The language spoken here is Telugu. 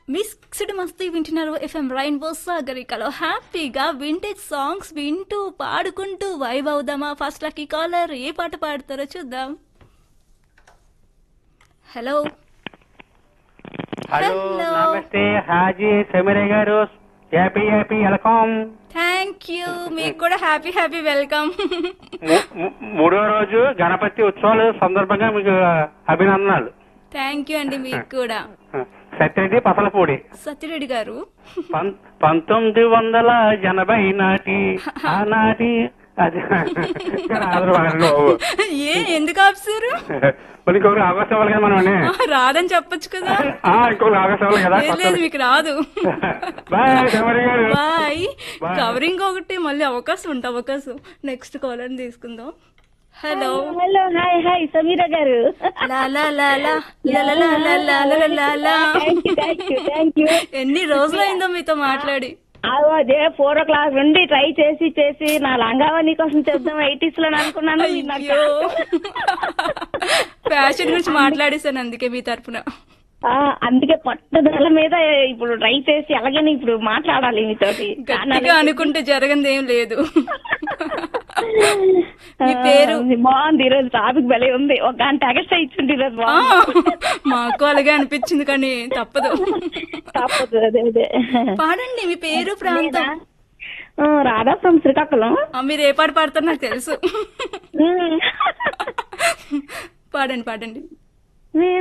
మిక్స్డ్ మస్తీ వింటున్నారు ఎఫ్ఎం రైన్బో సాగరికలో హ్యాపీగా వింటేజ్ సాంగ్స్ వింటూ పాడుకుంటూ వైబ్ అవుదామా ఫస్ట్ లక్కీ కాలర్ ఏ పాట పాడతారో చూద్దాం హలో హలో Hello. నమస్తే హాజీ సమీర గారు happy happy welcome thank you మీకు కూడా హ్యాపీ హ్యాపీ వెల్కమ్ ము- ము- మూడో రోజు గణపతి ఉత్సవాలు సందర్భంగా మీకు అభినందనలు థ్యాంక్ యూ అండి మీకు కూడా సత్యరెడ్డి పసలపూడి సత్యరెడ్డి గారు పం- పంతొమ్మిది వందల ఎనభై నాటి ఆనాటి అది రాదు వాళ్ళు. ఏ ఎందుకు ఆపుతారు మరి ఇంకొకరు అవకాశం ఇవ్వాలి కదా మనం రాదని చెప్పొచ్చు కదా ఇంకొకరు అవకాశం ఇవ్వాలి కదా లేదు లేదు మీకు రాదు బాయ్ సమీర గారు బాయ్ Bye. కవరింగ్ ఒకటి మళ్ళీ అవకాశం ఉంటుంది అవకాశం నెక్స్ట్ కాలర్ తీసుకుందాం hello hello hi hi Sameera గారు లా లా లా లా లా లా లా లా లా లా లా లా లా. Thank you thank you thank you ఎన్ని రోజులైందో మీతో మాట్లాడి అదే ఫోర్ ఓ క్లాక్ నుండి ట్రై చేసి చేసి నా లంగావని కోసం చెప్దాం ఎయిటీస్ లో అనుకున్నాను మీరు నాకు అయ్యో ఫ్యాషన్ గురించి మాట్లాడేశాను అందుకే మీ తరపున ఆ, అందుకే పట్టుదల మీద ఇప్పుడు ట్రై చేసి అలాగనే ఇప్పుడు మాట్లాడాలి మీతోటి గట్టిగా అనుకుంటే జరగంది ఏం లేదు మీ పేరు? ఆ, బాగుంది ఈరోజు టాపిక్ భలే ఉంది ఒక గంట ఎక్స్ట్రా ఇచ్చింది ఈరోజు ఆ, బాగుంది. మాకు అలాగే అనిపించింది కానీ తప్పదు తప్పదు అదే అదే పాడండి మీ పేరు ప్రాంతం ఆ, రాధా ఫ్రమ్ శ్రీకాకుళం ఆ, మీరు ఏ పాట పాడతారో నాకు తెలుసు ఉమ్. పాడండి పాడండి